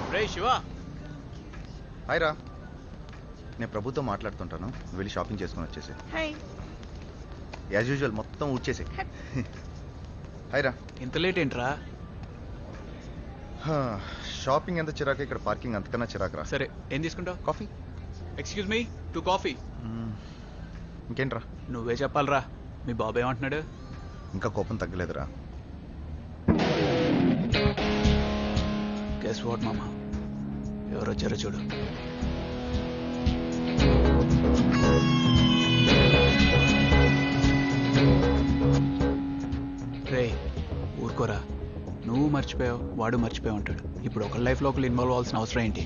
రే Shiva hi రా నేను ప్రభుతో మాట్లాడుతుంటాను వెళ్ళి షాపింగ్ చేసుకొని వచ్చేసి హాయ్ యాజ్ యూజువల్ మొత్తం ఊడ్చేసి హాయ్ రా ఇంత లేట్ ఏంట్రా హా, షాపింగ్ ఎంత చిరాకు ఇక్కడ పార్కింగ్ అంతకన్నా చిరాకు రా సరే ఏం తీసుకుంటావు coffee excuse me two coffee మ్మ్. ఇంకేంట్రా నువ్వే చెప్పాలరా మీ బాబు ఏమంటున్నాడు ఇంకా కోపం తగ్గలేదురా గెస్ వాట్ మామ ఎవరు వచ్చారో చూడు రే ఊరుకోరా నువ్వు మర్చిపోయావు వాడు మర్చిపోయావు ఉంటాడు ఇప్పుడు ఒకళ్ళ లైఫ్లో ఒకళ్ళు ఇన్వాల్వ్ అవ్వాల్సిన అవసరం ఏంటి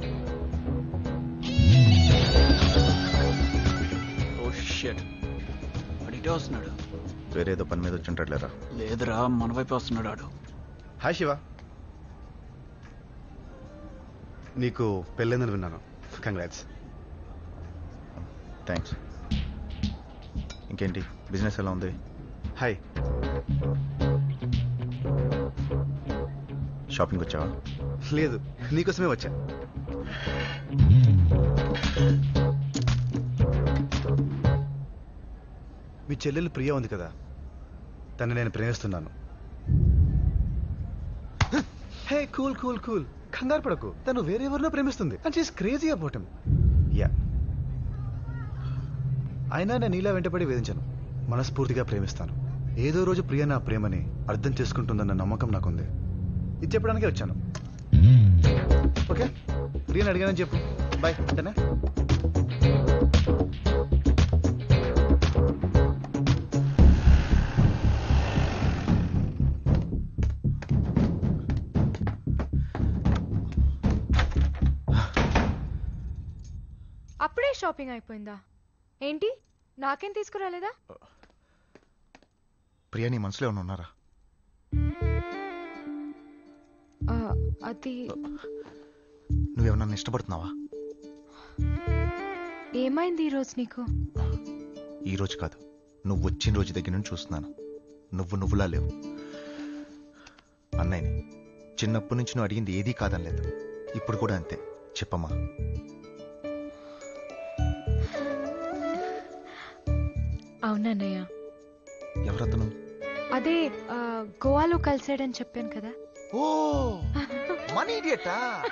ఓ షట్ అడిటే వస్తున్నాడు వేరేదో పని మీద వచ్చి ఉంటాడులేరా లేదురా మన వైపు వస్తున్నాడు ఆడు హాయ్ శివ నీకు పెళ్ళైందని విన్నాను కంగ్రాట్స్ థ్యాంక్స్ ఇంకేంటి బిజినెస్ ఎలా ఉంది హాయ్ షాపింగ్ వచ్చావా లేదు నీకోసమే వచ్చా మీ చెల్లెలు ప్రియ ఉంది కదా తను నేను ప్రేమిస్తున్నాను హే కూల్ కూల్ కూల్ కంగారు పడకు తను వేరెవరినో ప్రేమిస్తుంది and she's crazy about him yeah అయినా నేను నీలా వెంటపడి వేధించను మనస్ఫూర్తిగా ప్రేమిస్తాను ఏదో రోజు ప్రియ నా ప్రేమని అర్థం చేసుకుంటుందన్న నమ్మకం నాకుంది ఇది చెప్పడానికే వచ్చాను ఓకే ప్రియని అడిగానని చెప్పు బాయ్ అంతేనా అప్పుడే షాపింగ్ అయిపోయిందా ఏంటి నాకేం తీసుకురాలేదా ప్రియా నీ మనసులో ఏమైనా ఉన్నారా ఆ, అది నువ్వేమన్నా నన్ను ఇష్టపడుతున్నావా ఏమైంది ఈరోజు నీకు ఈ రోజు కాదు నువ్వు వచ్చిన రోజు దగ్గర నుంచి చూస్తున్నాను నువ్వు నువ్వులా లేవు అన్నయ్యని చిన్నప్పటి నుంచి నువ్వు అడిగింది ఏదీ కాదనలేదు ఇప్పుడు కూడా అంతే చెప్పమ్మా అవునన్నయ్య ఎవరతను అదే ఆ, గోవాలో కలిసాడని చెప్పాను కదా ఓ మనీ ఇడియటా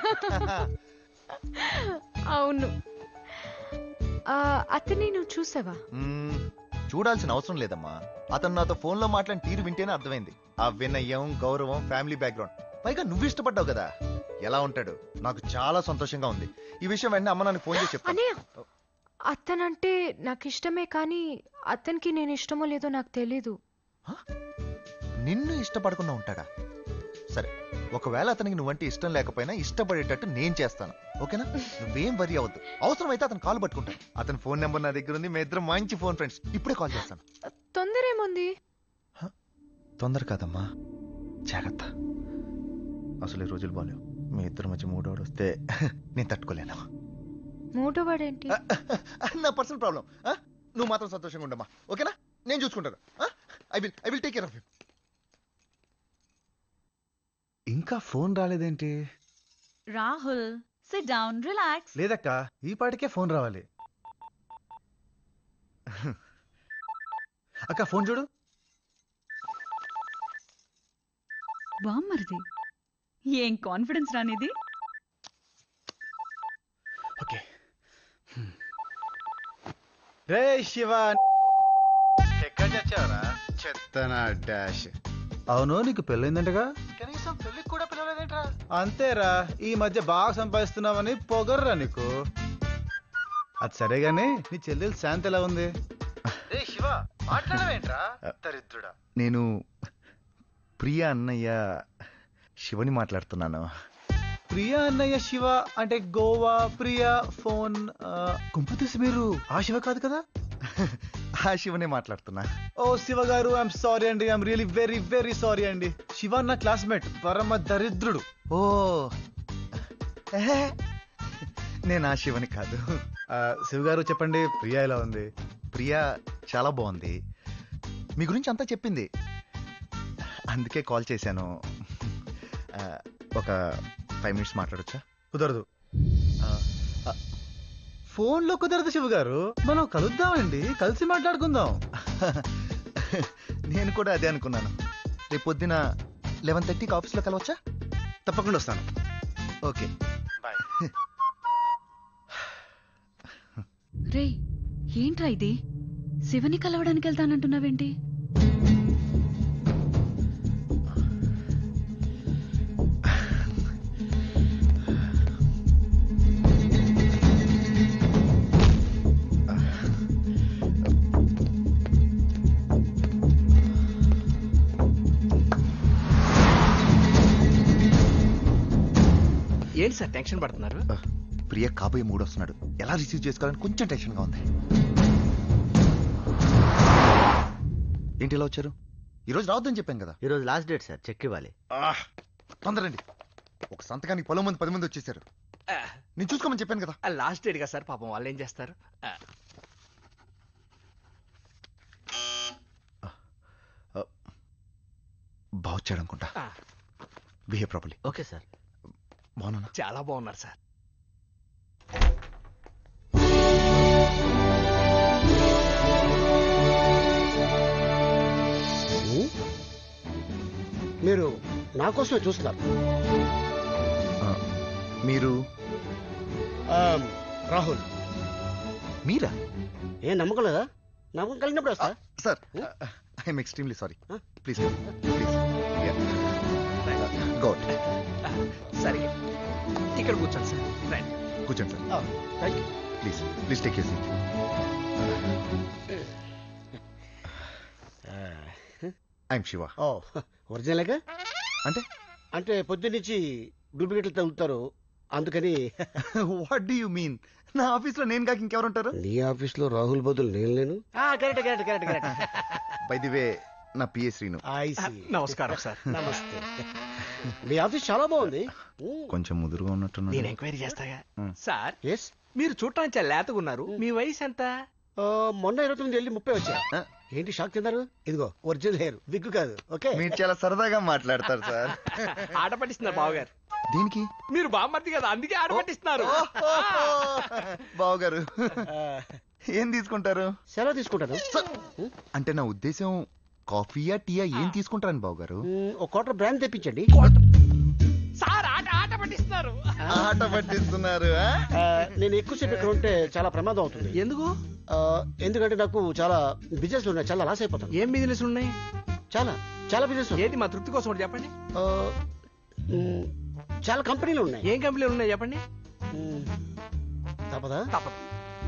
అవును ఆ, అతన్ని నువ్వు చూసావా చూడాల్సిన అవసరం లేదమ్మా అతను నాతో ఫోన్లో మాట్లాడిన తీరు వింటేనే అర్థమైంది ఆ వినయం గౌరవం ఫ్యామిలీ బ్యాక్గ్రౌండ్ పైగా నువ్వు ఇష్టపడ్డావు కదా ఎలా ఉంటాడు నాకు చాలా సంతోషంగా ఉంది ఈ విషయం వెంటనే అమ్మ నాకు ఫోన్ చేసి చెప్తాను అన్నయ్య అతనంటే నాకు ఇష్టమే కానీ అతనికి నేను ఇష్టమో లేదో నాకు తెలీదు నిన్ను ఇష్టపడకుండా ఉంటాడా సరే ఒకవేళ అతనికి నువ్వంటే ఇష్టం లేకపోయినా ఇష్టపడేటట్టు నేను చేస్తాను ఓకేనా నువ్వేం వరి అవ్వద్దు అవసరమైతే అతను కాల్ పట్టుకుంటాను అతని ఫోన్ నెంబర్ నా దగ్గర ఉంది మీ ఇద్దరం మంచి ఫోన్ ఫ్రెండ్స్ ఇప్పుడే కాల్ చేస్తాను తొందర ఏముంది తొందర కాదమ్మా జాగ్రత్త అసలు ఈ రోజులు బాలేవు మీ ఇద్దరు మధ్య మూడోడు వస్తే నేను తట్టుకోలేను మూడోవాడేంటి నా పర్సనల్ ప్రాబ్లం నువ్వు మాత్రం సంతోషంగా ఉండమ్మా ఓకేనా నేను చూసుకుంటాను I will I will take care of you ఇంకా ఫోన్ రాలేదేంటి Rahul, sit down, relax. లేదక్క ఈ పాటికే ఫోన్ రావాలి అక్క ఫోన్ చూడు బామ్మరిది ఏం కాన్ఫిడెన్స్ రానిది ఓకే రే శివ ఎక్కడ చచ్చావరా చెత్తన డాష్ అవును నీకు పెళ్ళైందంటగా కనీసం పెళ్ళికి కూడా పిలవలేదేంట్రా అంతేరా ఈ మధ్య బాగా సంపాదిస్తున్నావని పొగర్రా నీకు అది సరే గానీ నీ చెల్లెలు శాంతి ఎలా ఉంది రే శివ మాట్లాడవేంట్రా దరిద్రుడా నేను ప్రియా అన్నయ్య శివని మాట్లాడుతున్నాను ప్రియా అన్నయ్య శివ అంటే గోవా ప్రియా ఫోన్ కుంపతీసి మీరు ఆ శివ కాదు కదా ఆ శివనే మాట్లాడుతున్నా ఓ శివ గారు ఐఎమ్ సారీ అండి I'm really very very sorry అండి శివ నా క్లాస్మేట్ పరమ దరిద్రుడు ఓ ఎహే. నేను ఆ శివని కాదు ఆ, శివ గారు చెప్పండి ప్రియా ఎలా ఉంది ప్రియా చాలా బాగుంది మీ గురించి అంతా చెప్పింది అందుకే కాల్ చేశాను ఆ, ఒక ఫైవ్ మినిట్స్ మాట్లాడొచ్చా కుదరదు ఫోన్లో కుదరదు శివ గారు మనం కలుద్దామండి కలిసి మాట్లాడుకుందాం నేను కూడా అదే అనుకున్నాను రేపు పొద్దున లెవెన్ థర్టీకి ఆఫీస్లో కలవచ్చా తప్పకుండా వస్తాను ఓకే రే ఏంట్రా ఇది శివని కలవడానికి వెళ్తానంటున్నావేంటి ఏంటి సార్ టెన్షన్ పడుతున్నారు ప్రియ కాబోయే మూడు వస్తున్నాడు ఎలా రిసీవ్ చేసుకోవాలని కొంచెం టెన్షన్గా ఉంది ఏంటి ఇలా వచ్చారు ఈరోజు రావద్దని చెప్పాను కదా ఈరోజు లాస్ట్ డేట్ సార్ చెక్ ఇవ్వాలి ఆహ్! తొందరండి ఒక సంతకానికి పొలం మంది పది మంది వచ్చేసారు నేను చూసుకోమని చెప్పాను కదా లాస్ట్ డేట్ కదా సార్ పాపం వాళ్ళు ఏం చేస్తారు ఆ, బాగొచ్చాడు అనుకుంటా ఆ, బిహేవ్ ప్రాపర్లీ ఓకే సార్ బాగున్నా చాలా బాగున్నారు సార్ మీరు నా కోసమే చూస్తున్నారు మీరు ఆ, రాహుల్ మీరా ఏం నమ్మకం లేదా నమ్మకం కలిగినప్పుడు వస్తా sir I'm extremely sorry Huh? Please please Goud సరే ఇక్కడ కూర్చోండి సార్ రండి. కూర్చోండి sir thank you please please take you seat I'm Shiva ఓ ఒరిజినల్గా అంటే అంటే పొద్దున్నుంచి డూప్లికేట్లు తగ్గుతారు అందుకని వాట్ డూ యూ మీన్ నా ఆఫీస్ లో నేను కాక ఇంకెవరు ఉంటారు నీ ఆఫీస్లో రాహుల్ బదులు నేను లేను correct correct correct correct by the way నా పిఏ శ్రీను I see. నమస్కారం సార్ నమస్తే మీ ఆఫీస్ చాలా బాగుంది కొంచెం ముదురుగా నేను ఉన్నట్టున్నాడు ఎంక్వైరీ చేస్తాగా Hmm. సార్ ఎస్ మీరు చూడటానికి చాలా లేతగా ఉన్నారు మీ వయసు ఎంత మొన్న ఇరవై తొమ్మిది వెళ్ళి ముప్పై వచ్చా ఆ? ఏంటి షాక్ తిన్నారు ఇదిగో ఒరిజినల్ హెయిర్ విగ్గు కాదు ఓకే మీరు చాలా సరదాగా మాట్లాడతారు సార్ ఆట పట్టిస్తున్నారు బావగారు దీనికి మీరు బామ్మర్ది కదా అందుకే ఆట పట్టిస్తున్నారు బావగారు ఆ, ఏం తీసుకుంటారు సెలవు తీసుకుంటాను అంటే నా ఉద్దేశం కాఫీయా టీయా ఏం తీసుకుంటారని బావగారు మ్, ఒక క్వార్టర్ బ్రాండ్ తెప్పించండి సార్ ఆట ఆట పట్టిస్తున్నారు ఆట పట్టిస్తున్నారు ఆ? ఆ, నేను ఎక్కువసేపు ఇక్కడ ఉంటే చాలా ప్రమాదం అవుతుంది ఎందుకు ఆ, ఎందుకంటే నాకు చాలా బిజినెస్ ఉన్నాయి చాలా లాస్ అయిపోతాను ఏం బిజినెస్ ఉన్నాయి చాలా చాలా బిజినెస్ ఏది మా తృప్తి కోసం ఒకటి చెప్పండి చాలా కంపెనీలు ఉన్నాయి ఏం కంపెనీలు ఉన్నాయి చెప్పండి మ్, తప్పదా తప్పదు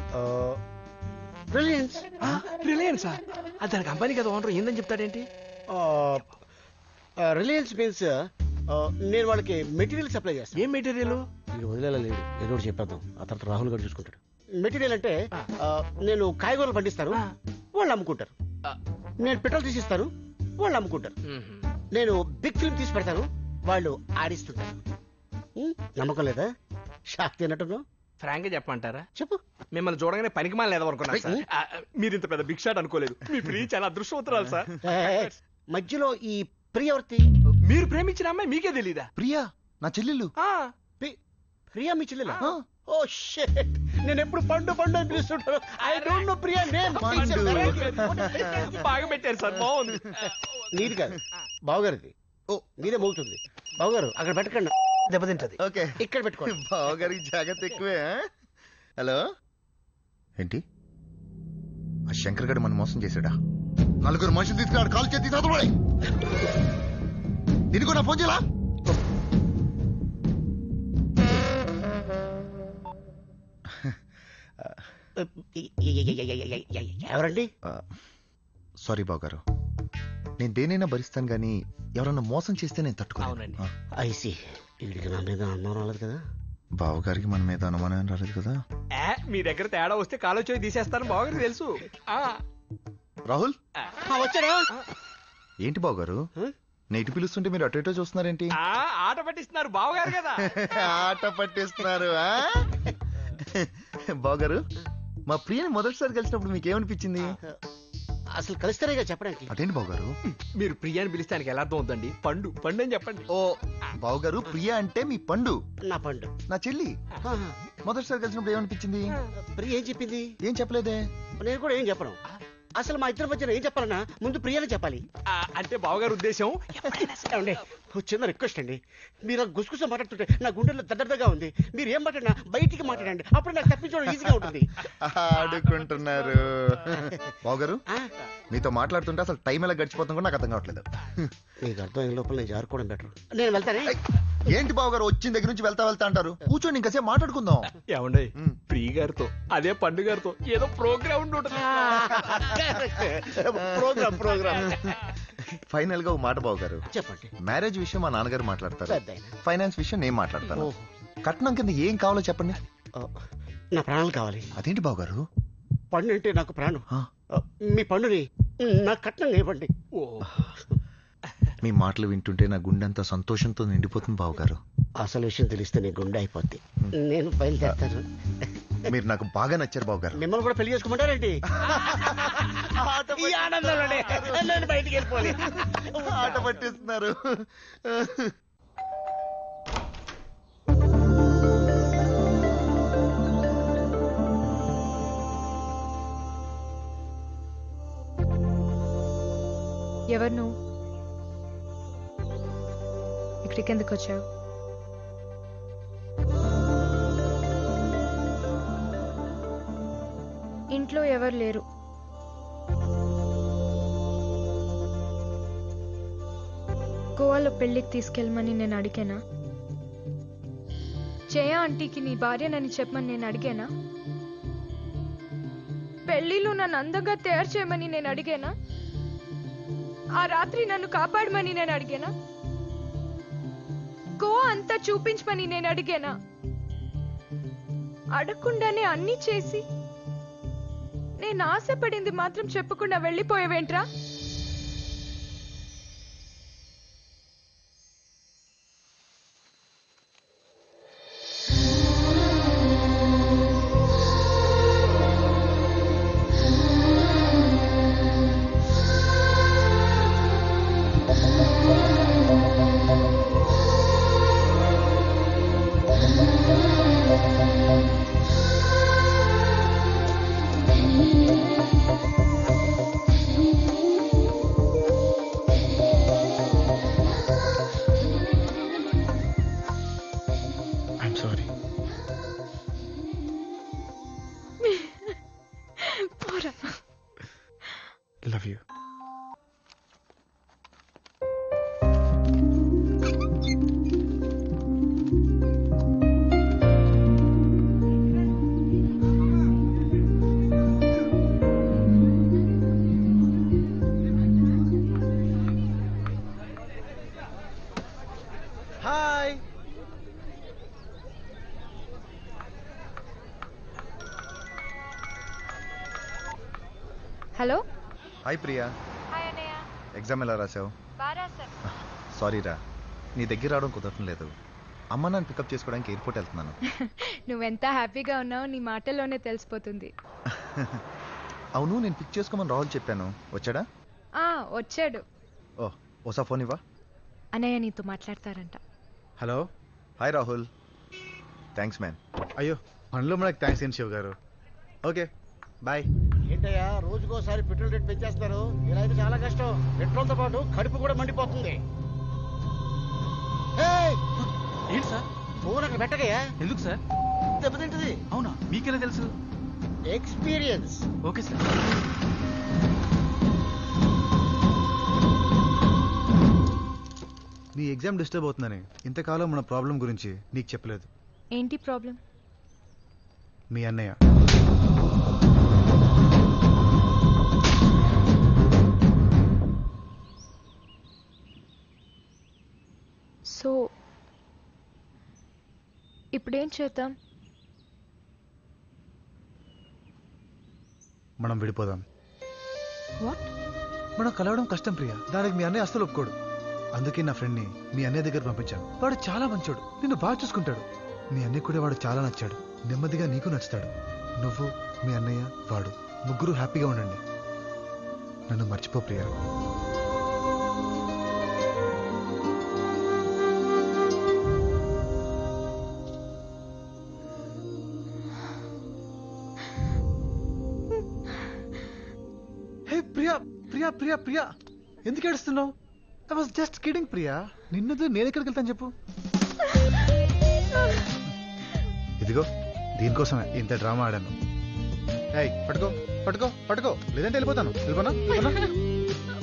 రిలయన్స్ రిలయన్స్ అది దాని కంపెనీ కదా ఓనర్ ఏందని చెప్తాడేంటి రిలయన్స్ మీన్స్ నేను వాళ్ళకి మెటీరియల్ సప్లై చేస్తాను ఏం మెటీరియల్ వీడు వదిలేలా లేడు ఏదో ఒకటి చెప్పేద్దాం ఆ తర్వాత రాహుల్ గారు చూసుకుంటాడు మెటీరియల్ అంటే ఆ, నేను కాయగూరలు పండిస్తాను ఆ. వాళ్ళు అమ్ముకుంటారు ఆ. నేను పెట్రోల్ తీసిస్తాను వాళ్ళు అమ్ముకుంటారు నేను బిగ్ ఫిల్మ్ తీసి పెడతాను వాళ్ళు ఆడిస్తుంటారు ఉం? నమ్మకం లేదా షాక్ తిన్నట్టున్నావు ఫ్రాంక్ గా చెప్పమంటారా చెప్పు మిమ్మల్ని చూడగానే పనికి మాల లేదనుకున్నాను సార్ ఆ, మీరు ఇంత పెద్ద బిగ్ షాట్ అనుకోలేదు మీ ప్రియ చాలా అదృష్టవంతురాలు సార్ ఏయ్, మధ్యలో ఈ ప్రియవర్తి మీరు ప్రేమించిన అమ్మాయి మీకే తెలీదా ప్రియా నా చెల్లెలు ఆ, ప్రియా మీ చెల్లెలా ఆ. ఓ షేట్ నేను ఎప్పుడు పండు పండు అని పిలుస్తుంటాను I don't know Priya name Pandu. బాగా పెట్టారు సార్ బాగుంది నీది కాదు బావగారిది ఓ మీదే మోగుతుంది బావగారు అక్కడ పెట్టకండి దెబ్బతింటది ఓకే ఇక్కడ పెట్టుకోండి బావగారికి జాగ్రత్త ఎక్కువే ఆ? హలో ఏంటి ఆ శంకర్ గడు మన మోసం చేశాడా నలుగురు మనుషులు తీసుకున్నాడు కాల్ చేతి చదవాలి దీనికి కూడా ఫోన్ చేయాలా ఎవరండి సారీ బావగారు నేను దేనైనా భరిస్తాను కానీ ఎవరన్నా మోసం చేస్తే నేను తట్టుకోను అవునండి. ఐసి వీడికి నా మీద అనుమానం రాలేదు కదా బావగారికి మన మీద అనుమానం ఏం రాలేదు కదా ఏ, మీ దగ్గర తేడా వస్తే కాలో చేయి తీసేస్తాను బాగా తెలుసు ఆ, రాహుల్ ఆ, వచ్చాడా ఏంటి బావగారు హ? నేటి పిలుస్తుంటే మీరు అటు ఇటో చూస్తున్నారేంటి ఆ, ఆట పట్టిస్తున్నారు బావగారు కదా ఆట పట్టిస్తున్నారు ఆ? బావగారు మా ప్రియని మొదటిసారి కలిసినప్పుడు మీకు ఏమనిపించింది అసలు కలిస్తేనేగా చెప్పడానికి అదేంటి బావు గారు మీరు ప్రియాని పిలిస్తే ఆయనకి ఎలా అర్థం అవుతుందండి పండు పండు అని చెప్పండి ఓ బావు గారు ప్రియ అంటే మీ పండు నా పండు నా చెల్లి ఆహా. మొదటిసారి కలిసినప్పుడు ఏమనిపించింది ప్రియ ఏం చెప్పింది ఏం చెప్పలేదే నేను కూడా ఏం చెప్పను అసలు మా ఇద్దరి మధ్యన ఏం చెప్పాలన్నా ముందు ప్రియనే చెప్పాలి ఆ, అంటే బావగారు ఉద్దేశం ఏమండి ఓ చిన్న రిక్వెస్ట్ అండి మీరు ఆ గుసగుస మాట్లాడుతుంటే నా గుండెల్లో దద్దగా ఉంది మీరు ఏం మాట్లాడినా బయటికి మాట్లాడండి అప్పుడు నాకు తప్పించడం ఈజీగా ఉంటుంది ఆడుకుంటున్నారు బావు గారు ఆ, మీతో మాట్లాడుతుంటే అసలు టైం ఎలా గడిచిపోతుందో నాకు అర్థం కావట్లేదు నీకు అర్థం అయ్యే లోపల నేను జారుకోవడం బెటర్ నేను వెళ్తానే ఏయ్, ఏంటి బావు గారు వచ్చిన దగ్గర నుంచి వెళ్తా వెళ్తా అంటారు కూర్చోండి ఇంకాసేపు మాట్లాడుకుందాం ఏమండి ఉమ్. ప్రియ గారితో అదే పండు గారితో ఏదో ప్రోగ్రామ్ ఉండి ఉంటుంది ప్రోగ్రామ్ ప్రోగ్రామ్ ఫైనల్ గా ఒక మాట బావు గారు చెప్పండి మ్యారేజ్ విషయం మా నాన్నగారు మాట్లాడతారు పెద్ద ఆయన. ఫైనాన్స్ విషయం నేను మాట్లాడతాను ఓ, కట్నం కింద ఏం కావాలో చెప్పండి ఓ, నా ప్రాణాలు కావాలి అదేంటి బావు గారు పండు అంటే నాకు ప్రాణం ఆ, ఆ, మీ పండుని నాకు కట్నంగా ఇవ్వండి ఓ మీ మాటలు వింటుంటే నా గుండెంతా సంతోషంతో నిండిపోతుంది బావు గారు అసలు విషయం తెలిస్తే నీ గుండె అయిపోద్ది నేను బయలుదేరుతాను మీరు నాకు బాగా నచ్చారు బావు గారు మిమ్మల్ని కూడా పెళ్లి చేసుకోమంటారేంటి ఈ ఆనందంలోనే నేను బయటికి వెళ్ళిపోవాలి ఆట పట్టిస్తున్నారు ఎవరు నువ్వు ఇక్కడికి ఎందుకు వచ్చావు ఇంట్లో ఎవరు లేరు గోవాలో పెళ్ళికి తీసుకెళ్ళమని నేను అడిగానా జయ ఆంటీకి నీ భార్యనని చెప్పమని నేను అడిగానా పెళ్లిలో నన్ను అందంగా తయారు చేయమని నేను అడిగానా ఆ రాత్రి నన్ను కాపాడమని నేను అడిగానా గోవా అంతా చూపించమని నేను అడిగానా అడగకుండానే అన్నీ చేసి నేను ఆశపడింది మాత్రం చెప్పకుండా వెళ్ళిపోయేవేంట్రా ఐఎమ్ సారీ పోరా love you hi hello hi Priya hi అన్నయ్య ఎగ్జామ్ ఎలా రాసావు బారా సార్ సారీ రా నీ దగ్గర రావడం కుదరటం లేదు అమ్మ నన్ను పికప్ చేసుకోవడానికి ఎయిర్పోర్ట్ వెళ్తున్నాను నువ్వెంత హ్యాపీగా ఉన్నావో నీ మాటల్లోనే తెలిసిపోతుంది అవును నేను పిక్ చేసుకోమని రాహుల్ చెప్పాను వచ్చాడా ఆ వచ్చాడు ఓ ఓసా ఫోన్ ఇవ్వా అన్నయ్య నీతో మాట్లాడతారంట hello hi Rahul thanks man అయ్యో పనిలో మనకు థ్యాంక్స్ ఏంటి శివ గారు ఓకే బాయ్ ఏంటయ్యా రోజుకోసారి పెట్రోల్ రేట్ పెంచేస్తారు ఇలా అయితే చాలా కష్టం పెట్రోల్ తో పాటు కడుపు కూడా మండిపోతుంది ఏయ్! ఏంటి సార్ ఫోన్ అక్కడ పెట్టకయ్యా ఎందుకు సార్ దెబ్బతింటది అవునా మీకెలా తెలుసు ఎక్స్పీరియన్స్ ఓకే సార్ నీ ఎగ్జామ్ డిస్టర్బ్ అవుతుందని ఇంతకాలం మన ప్రాబ్లం గురించి నీకు చెప్పలేదు ఏంటి ప్రాబ్లం మీ అన్నయ్య సో ఇప్పుడేం చేద్దాం మనం విడిపోదాం వాట్ మనం కలవడం కష్టం ప్రియ దానికి మీ అన్నయ్య అస్సలు ఒప్పుకోడు అందుకే నా ఫ్రెండ్ని మీ అన్నయ్య దగ్గర పంపించాను వాడు చాలా మంచోడు నిన్ను బాగా చూసుకుంటాడు మీ అన్నయ్య కూడా వాడు చాలా నచ్చాడు నెమ్మదిగా నీకు నచ్చుతాడు నువ్వు మీ అన్నయ్య వాడు ముగ్గురు హ్యాపీగా ఉండండి నన్ను మర్చిపో ప్రియా హే ప్రియా ప్రియా ప్రియా ప్రియా ఎందుకు ఏడుస్తున్నావు I was just kidding Priya నిన్నది నేను ఎక్కడికి వెళ్తాను చెప్పు ఇదిగో దీనికోసమే ఇంత డ్రామా ఆడాను ఏయ్ పట్టుకో పట్టుకో పట్టుకో లేదంటే వెళ్ళిపోతాను వెళ్ళిపోనా వెళ్ళిపోనా